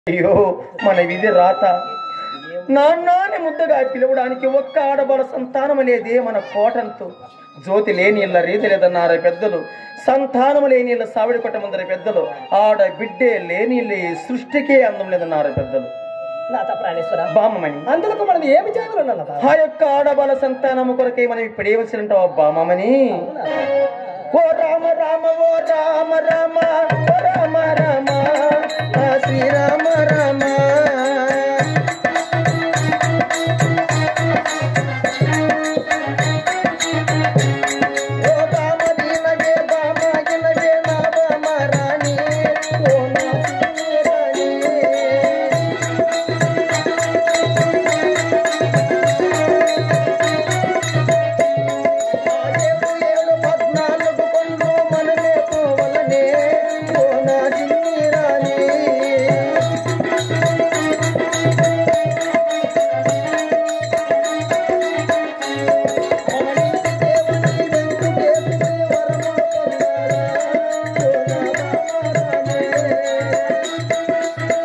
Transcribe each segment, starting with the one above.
అయ్యో మన విధి రాత నాన్నాని ముద్దగా పిలవడానికి ఒక్క ఆడబల సంతానం అనేది మన కోటంతో జ్యోతి లేని ఇళ్ళ రీతి లేదన్నారు పెద్దలు సంతానం లేని ఇళ్ళ సావిడి కొట్టమందరి పెద్దలు ఆడ బిడ్డే లేని ఇల్లు ఈ సృష్టికే అందం లేదన్నారు పెద్దలు నాథ ప్రాణేశ్వర బామ్మమని అందులకు మనం ఏమి చేయగలం నాథ ఆ యొక్క ఆడబల సంతానము కొరకై మనం ఇప్పుడు ఏమవుతుంటావా బామ్మమని ఓ రామ రామ ఓ రామ రామ ఓ రామ రామ ఆ శ్రీరామ రామ ఓ బామ దీనగే బామ గినగే నా బామ రాణి ఓ నా సింగి రాణి ఏడు ఏడు పద్నాలుగు కొండ్లు మనమే పోవలనే ఓ నా జిమ్మి రాణి మనమింటి దేవుని వెంకటేశుని వరము పొందాలా ఓ నా బామ రాణి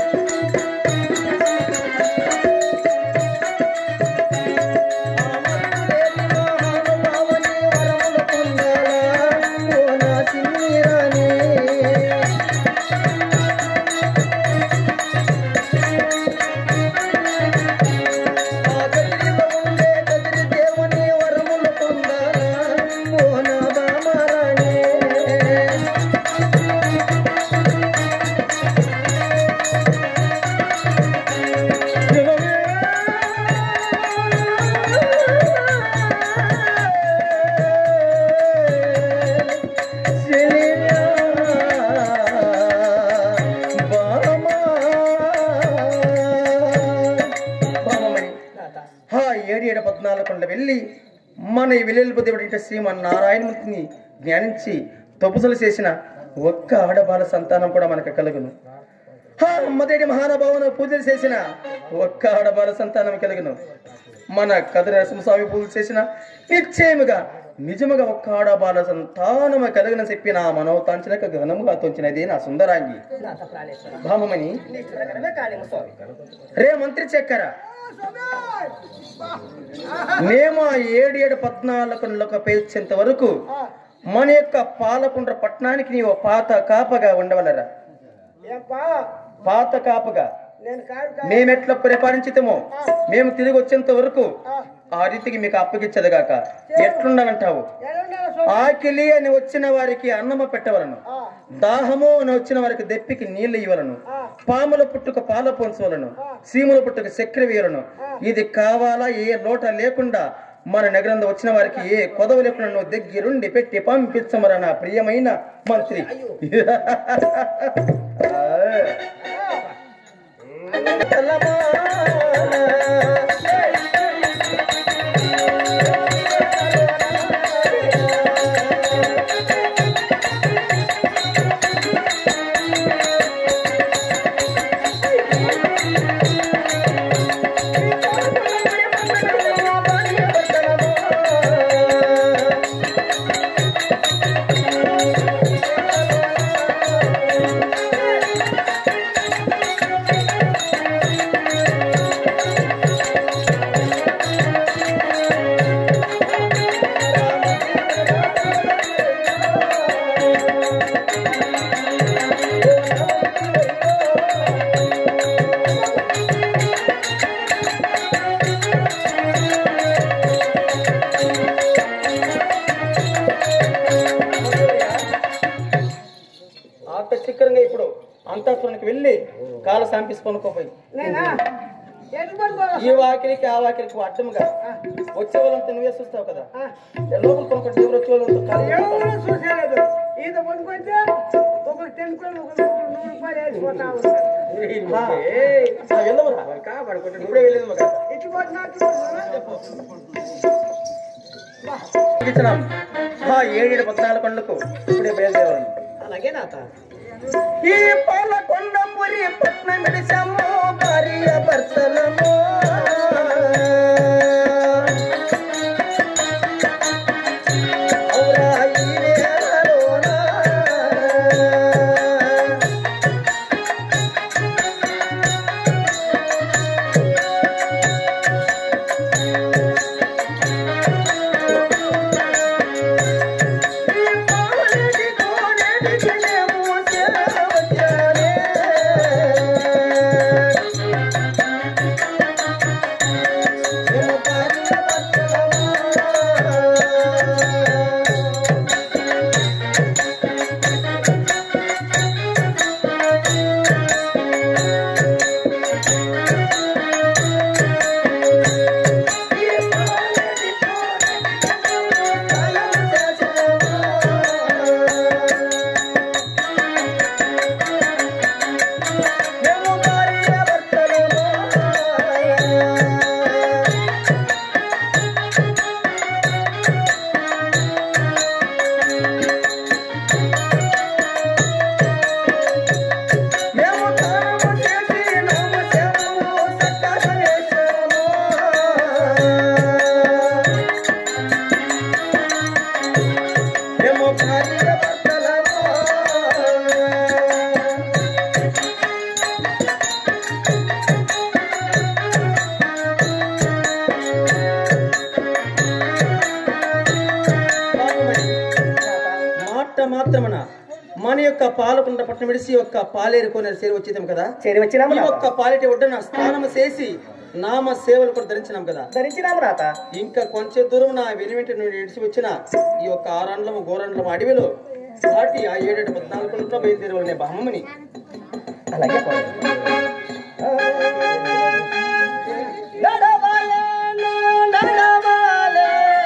నాథ హా ఏడు ఏడు పద్నాలుగు కొండ వెళ్ళి మన ఈ విలేలుపు దేవుడి శ్రీమన్నారాయణమూర్తిని ధ్యానించి తొప్పుసలు చేసిన ఒక్క ఆడబాల సంతానం కూడా మనకు కలుగును హా మొదటి మహానుభావును పూజలు చేసిన ఒక్క ఆడబాల సంతానం కలుగును మన కదిరి నరసింహస్వామి పూజలు చేసిన నిశ్చయముగా నిజముగా ఒక్క ఆడబాల సంతానము కలుగున చెప్పి నా మనోతాంచనకు ఘనముగా తోచినది నా సుందరాంగి నాథ ప్రాణేశ్వర భామమని నిశ్చితకరమే కాళింగ స్వామి రే మంత్రి చక్కర మేము ఆ ఏడు ఏడు పద్నాలుగు పేర్చేంత వరకు మన యొక్క పాలకుండ్ర పట్టణానికి నీవు పాత కాపగా ఉండవలరా పాత కాపగా నేను కాదు మేమెట్లా పరిపాలించితమో మేము తిరిగి వచ్చేంత వరకు ఆ రీతికి మీకు అప్పగించదుగాక ఎట్లుండాలంటావు ఆకిలి అని వచ్చిన వారికి అన్నము పెట్టవలను దాహము అని వచ్చిన వారికి దెప్పికి నీళ్లు ఇవ్వలను పాముల పుట్టుక పాల పోంచవలను సీముల పుట్టుక చక్కెర వేయలను ఇది కావాలా ఏ లోట లేకుండా మన నగరంలో వచ్చిన వారికి ఏ కొదవ లేకుండా నువ్వు దగ్గరుండి పెట్టి పంపించమరా నా ప్రియమైన మంత్రి ఆట చిక్కరంగా ఇప్పుడు అంతఃపురానికి వెళ్ళి కాల సాంపిసి కొనుక్కోపోయి నేనా ఎటు పడుకోవాలి ఈ వాకిలికి ఆ వాకిలికి అడ్డముగా వచ్చే వాళ్ళంతా నువ్వే చూస్తావు కదా లోపల కొనుక్కుంటే ఎవరు వచ్చే వాళ్ళంతా కాలు ఎవరు చూసేలేదు ఈత పడుకుంటే ఒకరు తినుకొని ఒకరు నూరు రూపాయలు వేసిపోతా ఉంటారు ఆ, ఆ, వెళ్ళవరా ఇప్పుడే వెళ్ళేది మగ ఇటు పడినా అటు పడినా ఇచ్చినాం ఆ ఏడేడు పద్నాలుగు కొండకు ఇప్పుడే బయలుదేరాను అలాగే నాత ఈ పాలకొండ పురి పట్నం విడిచాము భార్య భర్తలము ఔరా ఈ వేళలోన యొక్క పాలకుండ పట్టణం విడిసి యొక్క పాలేరు కోనేరు చేరి వచ్చేదాం కదా చేరి వచ్చినాము ఈ నాథ. యొక్క పాలిటి ఒడ్డున స్నానము చేసి నామ సేవలు కూడా ధరించినాం కదా ధరించినాము నాత ఇంకా కొంచెం దూరం నా వెనువెంట నుండి ఇడిచి వచ్చిన ఈ యొక్క ఆరండ్లము గోరండ్లము అడవిలో దాటి ఆ ఏడేడు పద్నాలుగు కిలోమీటర్ల బయలుదేరవలనే బామ్మని అలాగే పోదాం. నడవాలేను, నడవాలే.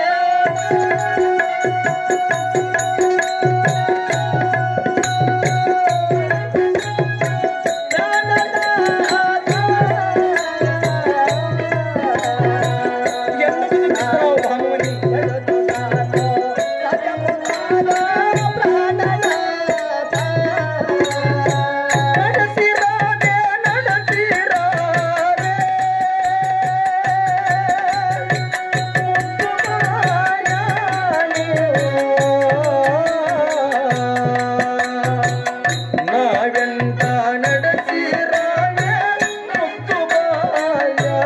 ఎందుకు చూపిస్తున్నావు బామ్మని నా వెంట నడచి రావే ముక్కుబాయా.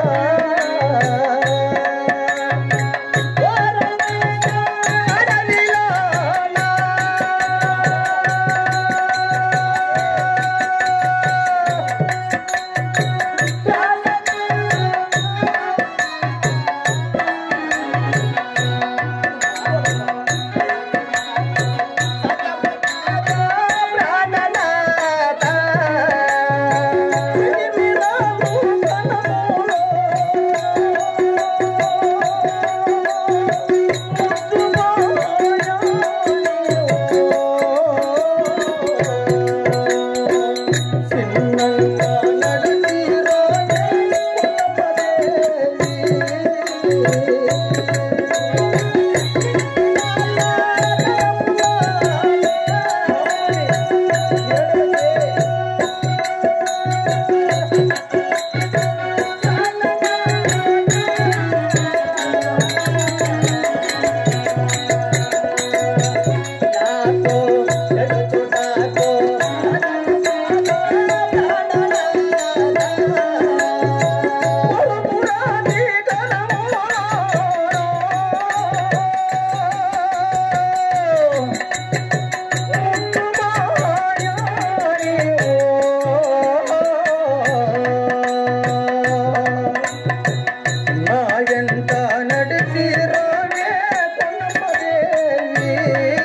నా వెంట నడిచి రావే పొన్నమదేవి.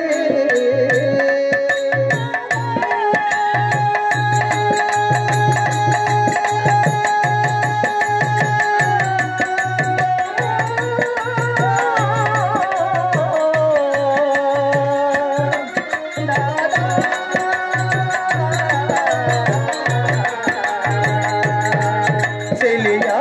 చెలియా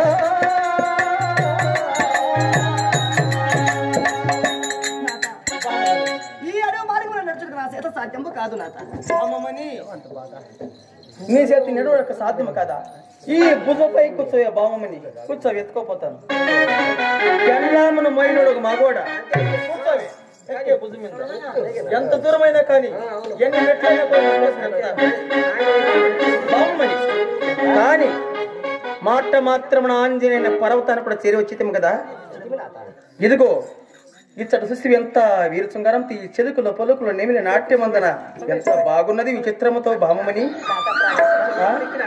ఈ అడవి మార్గంలో నడుచుకు నా చేత సాధ్యము కాదు నాత అమ్మమ్మని నీ చేతి నడువడక సాధ్యము కదా ఈ భుజపై కూర్చోయే బావమని కూర్చో ఎత్తుకోపోతాను ఎల్లామను మైనోడు ఒక మగోడ కూర్చోవే. ఎక్కే భుజం మీద. ఎంత దూరమైనా కానీ ఎన్ని మెట్లైనా కూడా నడవలసిన కదా. బావమని కానీ మాట మాత్రం ఆంజనేయ పర్వతాన్ని కూడా చేరి వచ్చితాం కదా ఇదిగో ఇచ్చట సుస్థి ఎంత వీర శృంగారం ఈ చెదుకులో పలుకులో నెమిలి నాట్యమందన ఎంత బాగున్నది విచిత్రముతో భామమని ఆ?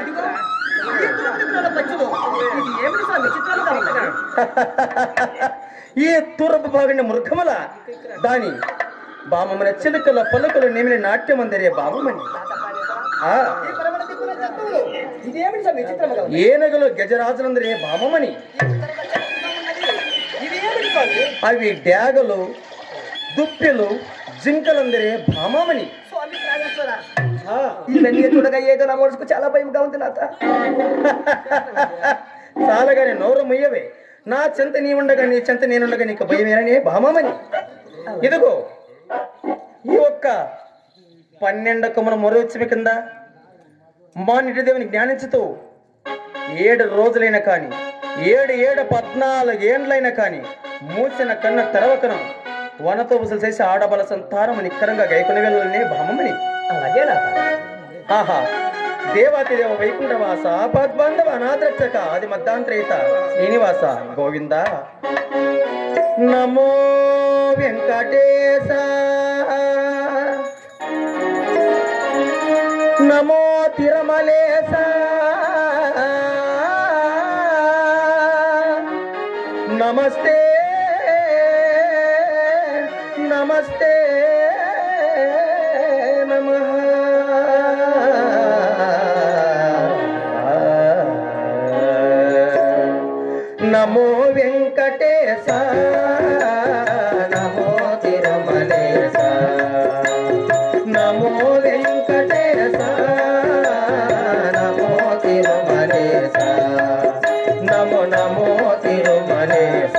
ఈ తూరపు భాగండి మృగముల దాని బామమని చిలుకల పలుకులు నెమిలి నాట్యమందరే బామమని ఆ ఇదేమిటి సార్ విచిత్రముగా ఉంది? ఏనగలు గజరాజులందరే బామమని ఇదేమిటి స్వామి అవి డ్యాగలు దుప్పెలు జింకలందరే భామమని స్వామి ప్రాణేశ్వర ఆ. ఇవన్నీ చూడగా ఏదో నా మనసుకు చాలా భయంగా ఉంది నాత చాలగానే నోరు ముయ్యవే నా చెంత నీ ఉండగా నీ చెంత నేనుండగా నీకు భయమేనని భామమని ఇదిగో ఈ ఒక్క పన్నెండు కొమ్మల మొరవచ్చమి కింద మా నిటిదేవుని జ్ఞానించుతూ ఏడు రోజులైన కాని ఏడు ఏడు పద్నాలుగు ఏండ్లైనా కాని మూసిన కన్న తెరవకను వనతో బుసలు చేసి ఆడబల సంతానం నిక్కరంగా గైకుని వెళ్ళనే భామమని అలాగే నాత ఆహా దేవాతి దేవ వైకుంఠవాస పద్బంధవ అనాథరక్షక ఆది మద్దాంత్రేత శ్రీనివాస గోవింద నమో వెంకటేశ తిరుమలేసా నమస్తే నమస్తే నమ నమో వెంకటేశ నమో తిరుమలేశ నమో వెంకటేశ నమో తిరుమలేశ నమో నమో తిరుమలేశ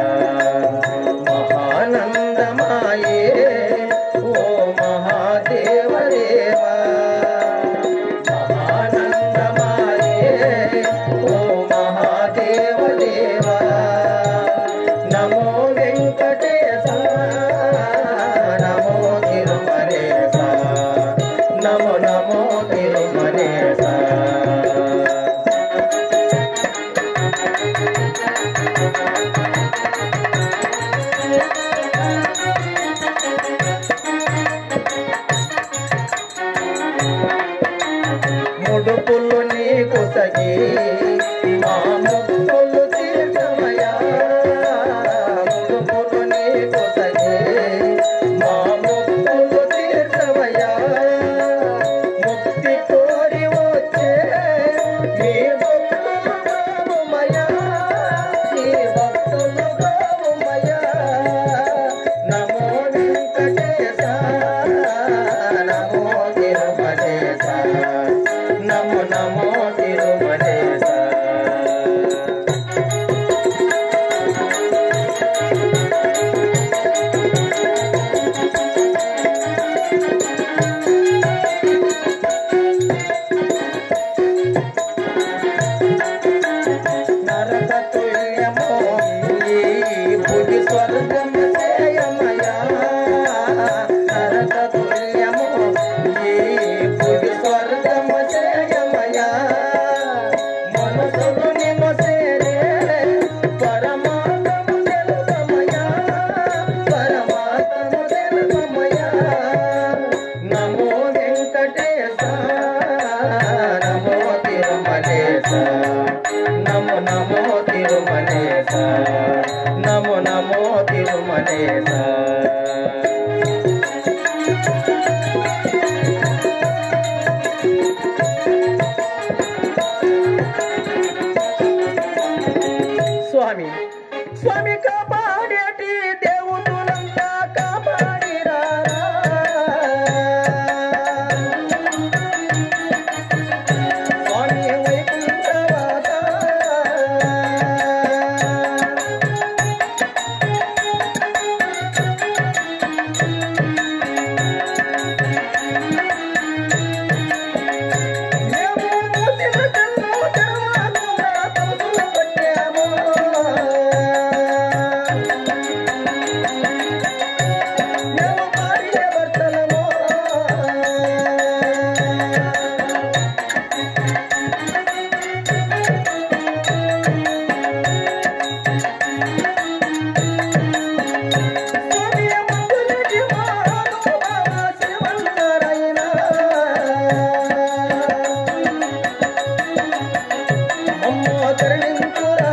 మహానందమాయే ఓ మహాదేవదేవా మహానందమాయే ఓ మహాదేవదేవా నమో వెంకటేశ నమో తిరుమలేశ నమో నమో తిరుమలేశ ముడుపులు నీకు తగి మా ముక్కులు తీర్చమయా ముడుపులు నీకు తగి మా ముక్కులు తీర్చమయా ముక్తి కోరి వచ్చే మీ భక్తులు రాముమయా మీ భక్తులు రాముమయా నమో వెంకటేశ నమో తిరుమలేశ నమో నమో తిరుమలేశ నరక తుల్యమో ఈ భుజి స్వర్గం చేయమయా నరక తుల్యమో ఈ భుజి స్వర్గం చేయమయా మనసులు నిన్ను సేరే పరమాత్మము తెలుపమయా పరమాత్మము తెలుపమయా నమో వెంకటేశ నమో తిరుమలేశ నమో నమో తిరుమలేశ నమో నమో తిరుమలేశ స్వామి స్వామి కాపాడేటి దేవుతులంతా కాపాడిరా స్వామి వైకుంఠవాస మేము మూసిన కన్ను తెరవకుండా తలుపులు కొట్టాము. మేము భార్య భర్తలము. స్వామి మందుల జీవాలు బాబా శివన్నారాయణ. అమ్మో కరుణించురా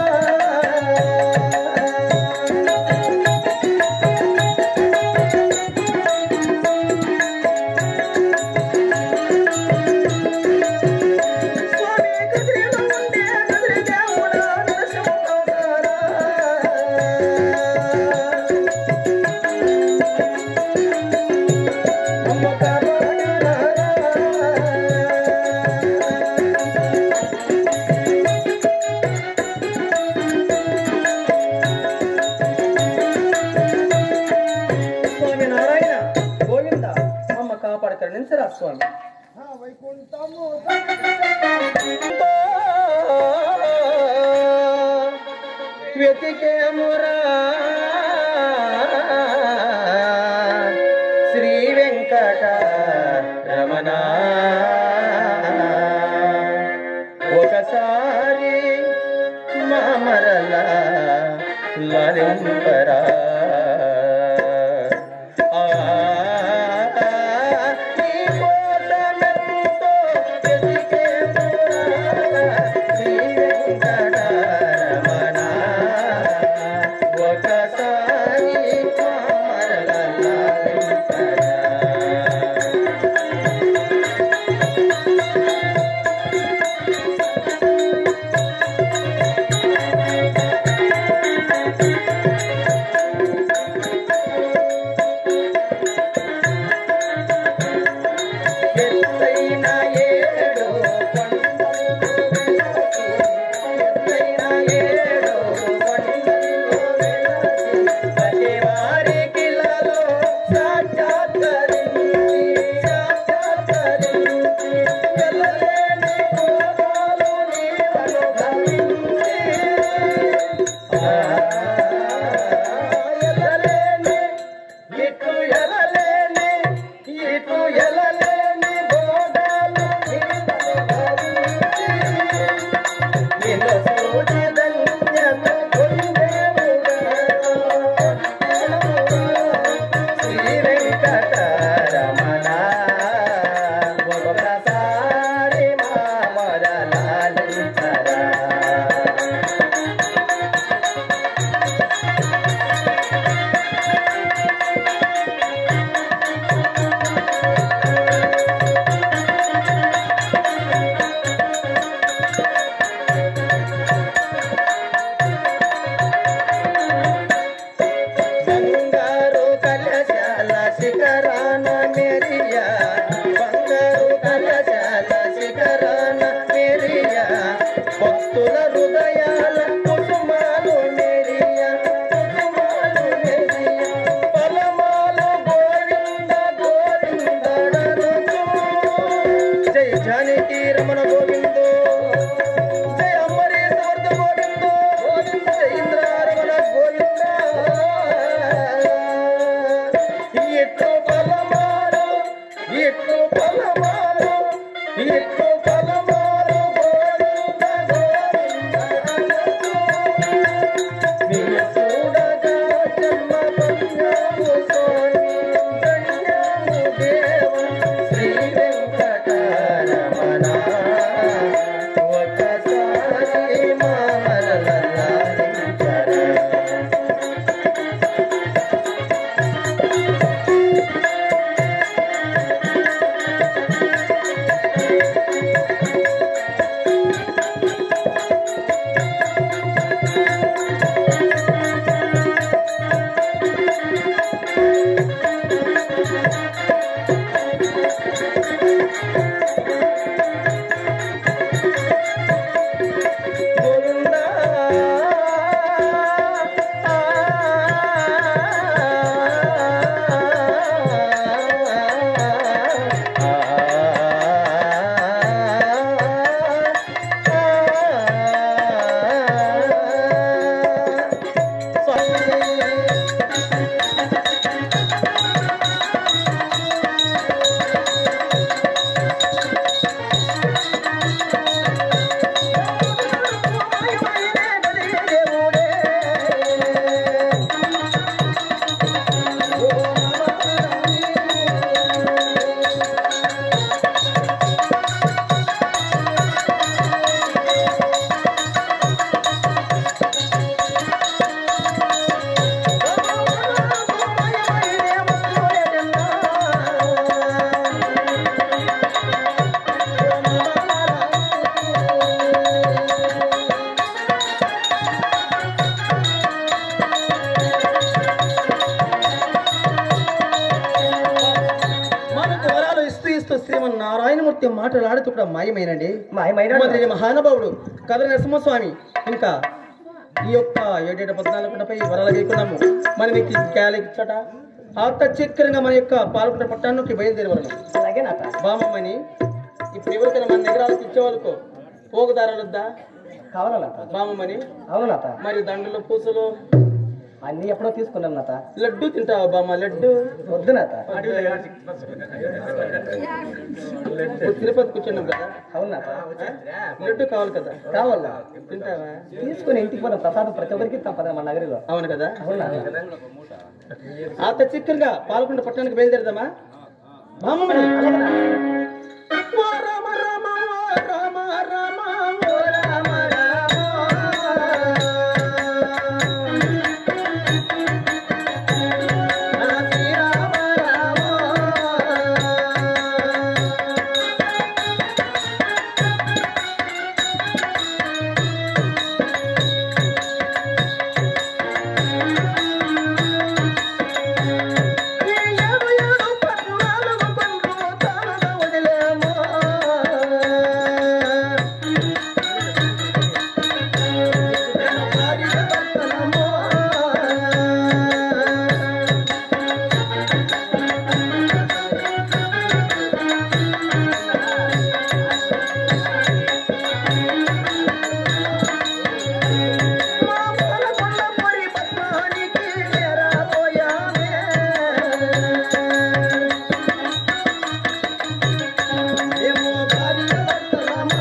స్వామి కదిరిలో ఉండే కదిరి దేవుడా నరసింహవతారా. అమ్మ కాపాడిరా స్వామి నారాయణ గోవింద అమ్మ కాపాడు కరుణించరా స్వామి వైకుంఠము వెతికేమురా శ్రీ వెంకట రమణ ఒకసారి మామరల లలింపరా ఆ, నీ కోసమెంతో వెతికే భక్తుల హృదయాల కుసుమాలు మెరియ కుసుమాలు మెరియ పలమాలు గోవింద గోవింద ననుచు. జై జానకి రమణ గోవిందో జై అంబరీశ్వర్ధ గోవిందో జై ఇంద్రారమణ గోవింద ఎట్లు పలమాలు ఎట్లు పలమాలు ఎట్లు పలమాలు గోవింద గోవింద ననుచు. మీరు చూడగా జన్మ ధన్యము స్వామి, ధన్యము దేవ శ్రీ వెంకటరమణ. ఒకసారి మామలలాలించరా. గోవిందా మనకు వరాలు ఇస్తూ ఇస్తూ శ్రీమన్ నారాయణమూర్తి మాటలాడుతూ కూడా మాయమైనండి మాయమైన మొదటి మహానుభావుడు కథ నరసింహస్వామి ఇంకా ఈ యొక్క ఏడేడు పద్నాలుగు గుంటపై వరాలు గీకున్నాము మన నీకు ఇచ్చట ఆత్త చక్రంగా మన యొక్క పాల్గొన్న పట్టణానికి బయలుదేరవలను అలాగే నాత బామమ్మని ఇప్పుడు ఎవరికైనా మన దగ్గర ఇచ్చేవాళ్ళకు పోగుదారులొద్దా కావాలా నాత బామమ్మని అవును నాత మరి దండలు పూసలు అన్ని ఎప్పుడో తీసుకున్నాం నాత లడ్డు తింటావా బామ్మ లడ్డు వద్దు నాత ఇప్పుడు తిరుపతి కూర్చున్నాం కదా అవును నాత లడ్డు కావాలి కదా కావాలా తింటావా తీసుకుని ఇంటికి పోదాం ప్రసాదం ప్రతి ఒక్కరికి ఇస్తాం పద మన నగరిలో అవును కదా అవును నాత ఆత చిక్కరుగా పాల్గొండ పట్టణానికి బయలుదేరదామా బామ్మని అలాగే నాత. ఓ రామ రామ ఓ రామ రామ ఓ రామ రామ నా శ్రీరామ రామ ఏడు ఏడు పద్నాలుగు పండ్లు తానగ వదిలేమో. చిక్కుతన భార్య భర్తలమో. మా పాలకొండ పొరి పద్మానికి చేరబోయామే. ఏమో భార్య భర్తలమా.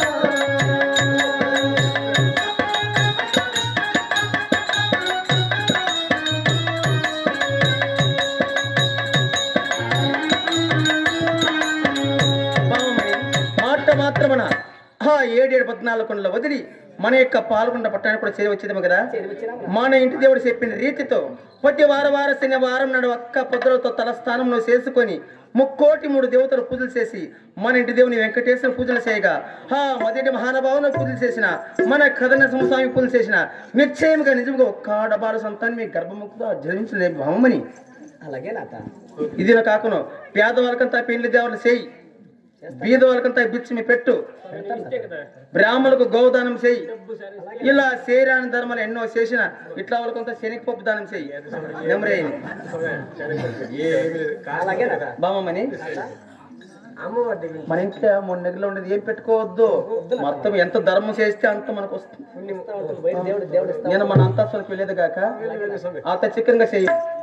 పావమని మాట మాత్రమన ఆ ఏడేడు పద్నాలుగు కొండల వదిలి మన యొక్క పాల్గొండ పట్టణానికి కూడా చేరి వచ్చేదేమో కదా మన ఇంటి దేవుడు చెప్పిన రీతితో ప్రతి వార వార శని వారం నాడు ఒక్క పొద్దులతో తలస్థానంలో చేసుకొని ముక్కోటి మూడు దేవతలు పూజలు చేసి మన ఇంటి దేవుని వెంకటేశ్వర పూజలు చేయగా ఆ మొదటి మహానుభావుని పూజలు చేసిన మన కథన స్వామి పూజలు చేసిన నిశ్చయముగా నిజంగా ఒక్క ఆడబారు సంతానం మీ గర్భముఖతో జన్మించలే భావమని అలాగే నాత ఇది నా కాకును పేదవాళ్ళకంతా పెళ్లి దేవతలు చేయి బీద వాళ్ళకంతా బిచ్చి మీ పెట్టు బ్రాహ్మణులకు గోదానం చేయి ఇలా శరీరాని ధర్మాలు ఎన్నో చేసిన ఇట్లా వాళ్ళకంతా శనగపప్పు దానం చేయి నెమరే అలాగే నాత బామని అమ్మఒడి మన ఇంట్లో మూడు నెలలు ఉండేది ఏం పెట్టుకోవద్దు మొత్తం ఎంత ధర్మం చేస్తే అంత మనకు వస్తుంది బయట దేవుడు దేవుడు ఇస్తా నేను మన అంతస్తులకు వెళ్ళేది కాక అంత చిక్కనగా చెయ్యి